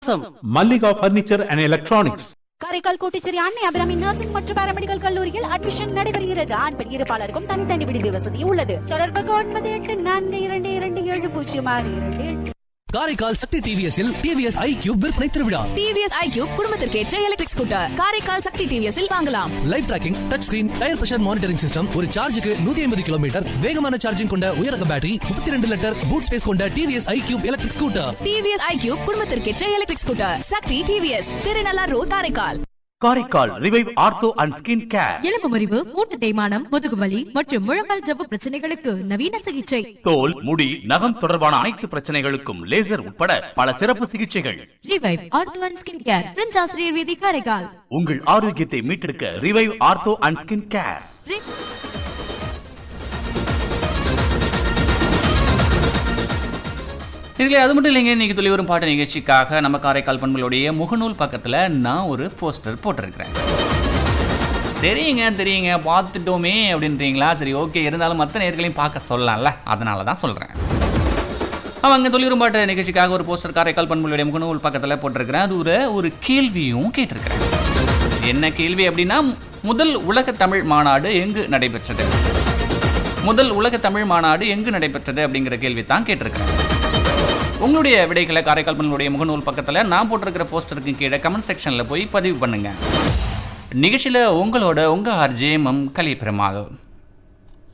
Mallika furniture and electronics Karaikal Kottucherry Annai Abhirami nursing மற்றும் paramedical கல்லூரியில் admission நடைபெறுகிறது ஆண் பெண் இருப்பாளருக்கும் தனித்தனி விடுதி வசதி உள்ளது தொடர்புக்கு ஒன்பது எட்டு நான்கு இரண்டு இரண்டு ஏழு பூஜ்ஜியம் ஆறு இரண்டு எட்டு காரைக்கால் சக்தி டிவிஎஸ்ஸில் டிவிஎஸ் ஐ கியூப் விற்பனை திருவிழா டிவிஎஸ் ஐக்யூப் குடும்பத்திற்கேற்ற எலக்ட்ரிக் ஸ்கூட்டர் காரைக்கால் சக்தி டிவிஎஸ்ஸில் வாங்கலாம் live tracking touch screen tyre pressure monitoring system ஒரு சார்ஜுக்கு நூத்தி ஐம்பது கிலோமீட்டர் வேகமான சார்ஜிங் கொண்ட உயரக பேட்டரி முப்பத்தி ரெண்டு லிட்டர் பூட் ஸ்பேஸ் கொண்ட TVS iQube electric scooter TVS iQube குடும்பத்திற்கேற்ற electric scooter Sakthi TVS Thirunallar road Karaikal Karaikal Revive ortho and skin care எலும்பு முறிவு மூட்டு தேய்மானம் முதுகுவலி மற்றும் முழங்கால் ஜவ்வு பிரச்சனைகளுக்கு நவீன சிகிச்சை தோல் முடி நகம் தொடர்பான அனைத்து பிரச்சனைகளுக்கும் லேசர் உட்பட பல சிறப்பு சிகிச்சைகள் Revive ortho and skin care French ஆசிரியர் வீதி காரைக்கால் உங்கள் ஆரோக்கியத்தை மீட்டெடுக்க Revive ortho and skin care ரி- இல்லை அது மட்டும் இல்லைங்க இன்னைக்கு துளி வரும் பாட்டு நிகழ்ச்சிக்காக நம்ம காரைக்கால் பண்புகளுடைய முகநூல் பக்கத்தில் நான் ஒரு போஸ்டர் போட்டிருக்கிறேன் தெரியுங்க தெரியுங்க பார்த்துட்டோமே அப்படின்றீங்களா சரி ஓகே இருந்தாலும் மற்ற நேர்களையும் பார்க்க சொல்லலாம்ல அதனால தான் சொல்கிறேன் அவங்க தொழிலும் பாட்டு நிகழ்ச்சிக்காக ஒரு போஸ்டர் காரைக்கால் பண்புகளுடைய முகநூல் பக்கத்தில் போட்டிருக்கிறேன் அது ஒரு ஒரு கேள்வியும் கேட்டிருக்கிறேன் என்ன கேள்வி அப்படின்னா முதல் உலக தமிழ் மாநாடு எங்கு நடைபெற்றது முதல் உலக தமிழ் மாநாடு எங்கு நடைபெற்றது அப்படிங்கிற கேள்வி தான் கேட்டிருக்கிறேன் உங்களுடைய விடைகளை காரைக்கால் பண்புடைய முகநூல் பக்கத்தில் நான் போட்டிருக்கிற போஸ்டருக்கு கீழே கமெண்ட் செக்ஷனில் போய் பதிவு பண்ணுங்க நிகழ்ச்சியில் உங்களோட உங்கள் ஆர்ஜே மம் கலி பெருமாள்